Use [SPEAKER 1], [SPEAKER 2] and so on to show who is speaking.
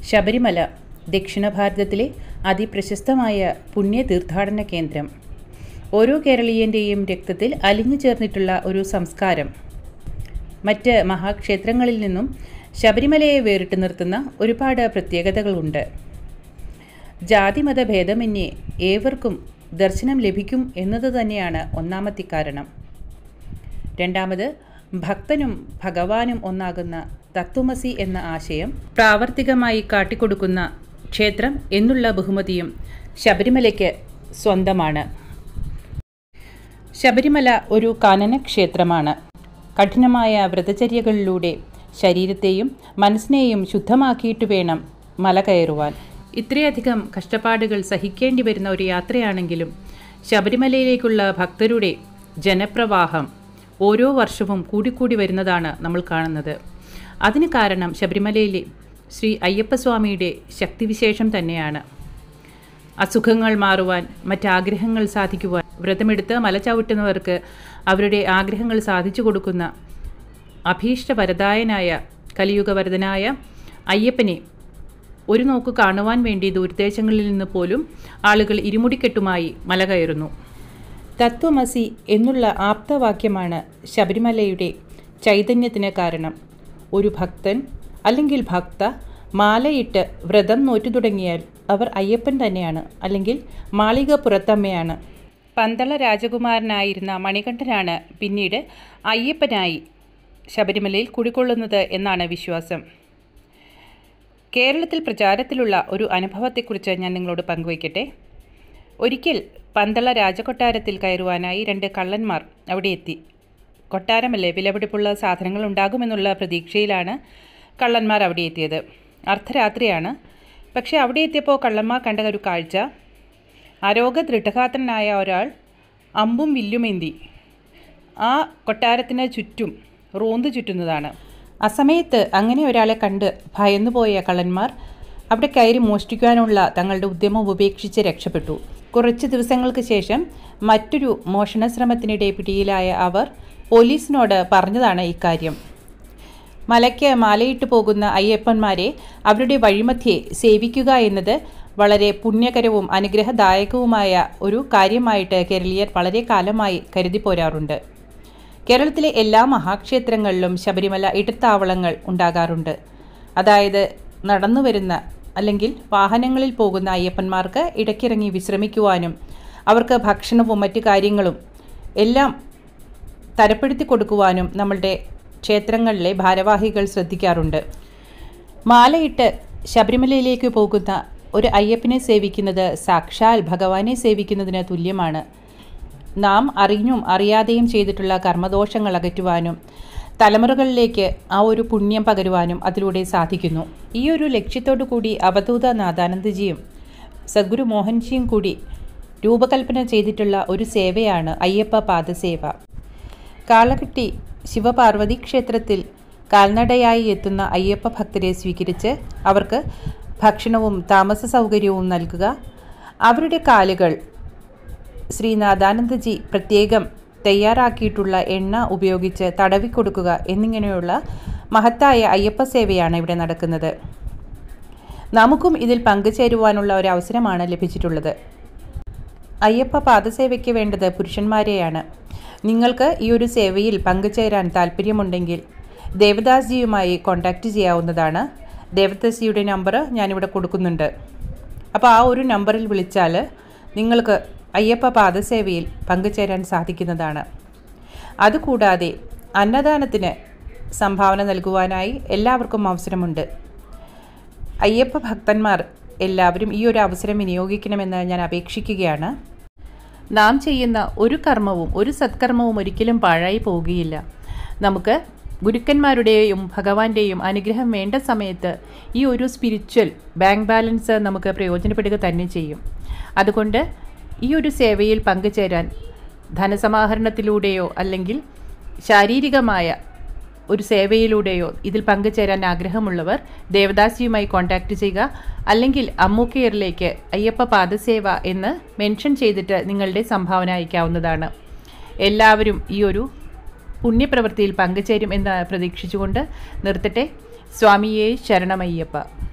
[SPEAKER 1] ശബരിമല ദക്ഷിണ ഭാരതത്തിലെ അതിപ്രശസ്തമായ പുണ്യ തീർത്ഥാടന കേന്ദ്രം ഓരോ കേരളീയൻ്റെയും രക്തത്തിൽ അലിഞ്ഞു ചേർന്നിട്ടുള്ള ഒരു സംസ്കാരം മറ്റ് മഹാക്ഷേത്രങ്ങളിൽ നിന്നും ശബരിമലയെ വേറിട്ട് നിർത്തുന്ന ഒരുപാട് പ്രത്യേകതകളുണ്ട് ജാതിമത ഭേദമന്യേ ഏവർക്കും ദർശനം ലഭിക്കും എന്നത് തന്നെയാണ് ഒന്നാമത്തെ കാരണം രണ്ടാമത് ഭക്തനും ഭഗവാനും ഒന്നാകുന്ന തത്വമസി എന്ന ആശയം പ്രാവർത്തികമായി കാട്ടിക്കൊടുക്കുന്ന ക്ഷേത്രം എന്നുള്ള ബഹുമതിയും ശബരിമലയ്ക്ക് സ്വന്തമാണ് ശബരിമല ഒരു കാനന ക്ഷേത്രമാണ് കഠിനമായ വ്രതചര്യകളിലൂടെ ശരീരത്തെയും മനസ്സിനെയും ശുദ്ധമാക്കിയിട്ട് വേണം മല കയറുവാൻ ഇത്രയധികം കഷ്ടപ്പാടുകൾ സഹിക്കേണ്ടി വരുന്ന ഒരു യാത്രയാണെങ്കിലും ശബരിമലയിലേക്കുള്ള ഭക്തരുടെ ജനപ്രവാഹം ഓരോ വർഷവും കൂടിക്കൂടി വരുന്നതാണ് നമ്മൾ കാണുന്നത് അതിന് കാരണം ശബരിമലയിലെ ശ്രീ അയ്യപ്പസ്വാമിയുടെ ശക്തിവിശേഷം തന്നെയാണ് അസുഖങ്ങൾ മാറുവാൻ മറ്റാഗ്രഹങ്ങൾ സാധിക്കുവാൻ വ്രതമെടുത്ത് മല ചവിട്ടുന്നവർക്ക് അവരുടെ ആഗ്രഹങ്ങൾ സാധിച്ചു കൊടുക്കുന്ന അഭീഷ്ടവരദായനായ കലിയുഗവരദനായ അയ്യപ്പനെ ഒരു നോക്ക് കാണുവാൻ വേണ്ടി ദൂരദേശങ്ങളിൽ നിന്ന് പോലും ആളുകൾ ഇരുമുടിക്കെട്ടുമായി മല കയറുന്നു തത്വമസി എന്നുള്ള ആപ്തവാക്യമാണ് ശബരിമലയുടെ ചൈതന്യത്തിന് കാരണം ഒരു ഭക്തൻ അല്ലെങ്കിൽ ഭക്ത മാലയിട്ട് വ്രതം നോറ്റു തുടങ്ങിയാൽ അവർ അയ്യപ്പൻ തന്നെയാണ് അല്ലെങ്കിൽ മാളിക പുറത്തമ്മയാണ് പന്തള രാജകുമാരനായിരുന്ന മണികണ്ഠനാണ് പിന്നീട് അയ്യപ്പനായി ശബരിമലയിൽ കുടികൊള്ളുന്നത് എന്നാണ് വിശ്വാസം കേരളത്തിൽ പ്രചാരത്തിലുള്ള ഒരു അനുഭവത്തെക്കുറിച്ച് ഞാൻ നിങ്ങളോട് പങ്കുവയ്ക്കട്ടെ ഒരിക്കൽ പന്തള രാജകൊട്ടാരത്തിൽ കയറുവാനായി രണ്ട് കള്ളന്മാർ അവിടെ എത്തി കൊട്ടാരമല്ലേ വിലപിടിപ്പുള്ള സാധനങ്ങൾ ഉണ്ടാകുമെന്നുള്ള പ്രതീക്ഷയിലാണ് കള്ളന്മാർ അവിടെ എത്തിയത് അർദ്ധരാത്രിയാണ് പക്ഷേ അവിടെ എത്തിയപ്പോൾ കള്ളന്മാർ കണ്ട ഒരു കാഴ്ച അരോഗ ദൃഢഗാത്രനായ ഒരാൾ അമ്പും വില്ലുമേന്തി ആ കൊട്ടാരത്തിന് ചുറ്റും റോന്ത് ചുറ്റുന്നതാണ് അസമയത്ത് അങ്ങനെ ഒരാളെ കണ്ട് ഭയന്നുപോയ കള്ളന്മാർ അവിടെ കയറി മോഷ്ടിക്കുവാനുള്ള തങ്ങളുടെ ഉദ്യമം ഉപേക്ഷിച്ച് രക്ഷപ്പെട്ടു കുറച്ച് ദിവസങ്ങൾക്ക് ശേഷം മറ്റൊരു മോഷണ ശ്രമത്തിനിടെ പിടിയിലായ അവർ പോലീസിനോട് പറഞ്ഞതാണ് ഇക്കാര്യം മലയ്ക്ക് മാലയിട്ട് പോകുന്ന അയ്യപ്പന്മാരെ അവരുടെ വഴിമധ്യേ സേവിക്കുക എന്നത് വളരെ പുണ്യകരവും അനുഗ്രഹദായകവുമായ ഒരു കാര്യമായിട്ട് കേരളീയർ വളരെ കാലമായി കരുതി പോരാറുണ്ട് കേരളത്തിലെ എല്ലാ മഹാക്ഷേത്രങ്ങളിലും ശബരിമല ഇടത്താവളങ്ങൾ ഉണ്ടാകാറുണ്ട് അതായത് നടന്നു വരുന്ന അല്ലെങ്കിൽ വാഹനങ്ങളിൽ പോകുന്ന അയ്യപ്പന്മാർക്ക് ഇടയ്ക്കിറങ്ങി വിശ്രമിക്കുവാനും അവർക്ക് ഭക്ഷണവും മറ്റു കാര്യങ്ങളും എല്ലാം തരപ്പെടുത്തി കൊടുക്കുവാനും നമ്മളുടെ ക്ഷേത്രങ്ങളിലെ ഭാരവാഹികൾ ശ്രദ്ധിക്കാറുണ്ട് മാലയിട്ട് ശബരിമലയിലേക്ക് പോകുന്ന ഒരു അയ്യപ്പനെ സേവിക്കുന്നത് സാക്ഷാൽ ഭഗവാനെ സേവിക്കുന്നതിന് തുല്യമാണ് നാം അറിഞ്ഞും അറിയാതെയും ചെയ്തിട്ടുള്ള കർമ്മദോഷങ്ങൾ അകറ്റുവാനും തലമുറകളിലേക്ക് ആ ഒരു പുണ്യം പകരുവാനും അതിലൂടെ സാധിക്കുന്നു ഈ ഒരു ലക്ഷ്യത്തോടു കൂടി അവധൂത നാഥാനന്ദജിയും സദ്ഗുരു മോഹൻജിയും കൂടി രൂപകൽപ്പന ചെയ്തിട്ടുള്ള ഒരു സേവയാണ് അയ്യപ്പ പാദസേവ കാളകെട്ടി ശിവപാർവതി ക്ഷേത്രത്തിൽ കാൽനടയായി എത്തുന്ന അയ്യപ്പ ഭക്തരെ സ്വീകരിച്ച് അവർക്ക് ഭക്ഷണവും താമസ സൗകര്യവും നൽകുക അവരുടെ കാലുകൾ ശ്രീനാഥാനന്ദജി പ്രത്യേകം തയ്യാറാക്കിയിട്ടുള്ള എണ്ണ ഉപയോഗിച്ച് തടവിക്കൊടുക്കുക എന്നിങ്ങനെയുള്ള മഹത്തായ അയ്യപ്പ സേവയാണ് ഇവിടെ നടക്കുന്നത് നമുക്കും ഇതിൽ പങ്കുചേരുവാനുള്ള ഒരു അവസരമാണ് ലഭിച്ചിട്ടുള്ളത് അയ്യപ്പ പാദസേവയ്ക്ക് വേണ്ടത് പുരുഷന്മാരെയാണ് നിങ്ങൾക്ക് ഈ ഒരു സേവയിൽ പങ്കുചേരാൻ താല്പര്യമുണ്ടെങ്കിൽ ദേവദാസ്ജിയുമായി കോൺടാക്റ്റ് ചെയ്യാവുന്നതാണ് ദേവദാസ്ജിയുടെ നമ്പർ ഞാനിവിടെ കൊടുക്കുന്നുണ്ട് അപ്പോൾ ആ ഒരു നമ്പറിൽ വിളിച്ചാൽ നിങ്ങൾക്ക് അയ്യപ്പ പാദസേവയിൽ പങ്കുചേരാൻ സാധിക്കുന്നതാണ് അതുകൂടാതെ അന്നദാനത്തിന് സംഭാവന നൽകുവാനായി എല്ലാവർക്കും അവസരമുണ്ട് അയ്യപ്പ ഭക്തന്മാർ എല്ലാവരും ഈ ഒരു അവസരം വിനിയോഗിക്കണമെന്ന് ഞാൻ അപേക്ഷിക്കുകയാണ് നാം ചെയ്യുന്ന ഒരു കർമ്മവും ഒരു സത്കർമ്മവും ഒരിക്കലും പാഴായി പോവുകയില്ല നമുക്ക് ഗുരുക്കന്മാരുടെയും ഭഗവാന്റെയും അനുഗ്രഹം വേണ്ട സമയത്ത് ഈ ഒരു സ്പിരിച്വൽ ബാങ്ക് ബാലൻസ് നമുക്ക് പ്രയോജനപ്പെടുക തന്നെ ചെയ്യും അതുകൊണ്ട് ഈ ഒരു സേവയിൽ പങ്കുചേരാൻ ധനസമാഹരണത്തിലൂടെയോ അല്ലെങ്കിൽ ശാരീരികമായ ഒരു സേവയിലൂടെയോ ഇതിൽ പങ്കുചേരാൻ ആഗ്രഹമുള്ളവർ ദേവദാസിയുമായി കോൺടാക്റ്റ് ചെയ്യുക അല്ലെങ്കിൽ അമ്മു കെയറിലേക്ക് അയ്യപ്പ പാദസേവ എന്ന് മെൻഷൻ ചെയ്തിട്ട് നിങ്ങളുടെ സംഭാവന അയക്കാവുന്നതാണ് എല്ലാവരും ഈ ഒരു പുണ്യപ്രവൃത്തിയിൽ പങ്കുചേരും എന്ന് പ്രതീക്ഷിച്ചുകൊണ്ട് നിർത്തട്ടെ സ്വാമിയെ ശരണമയ്യപ്പ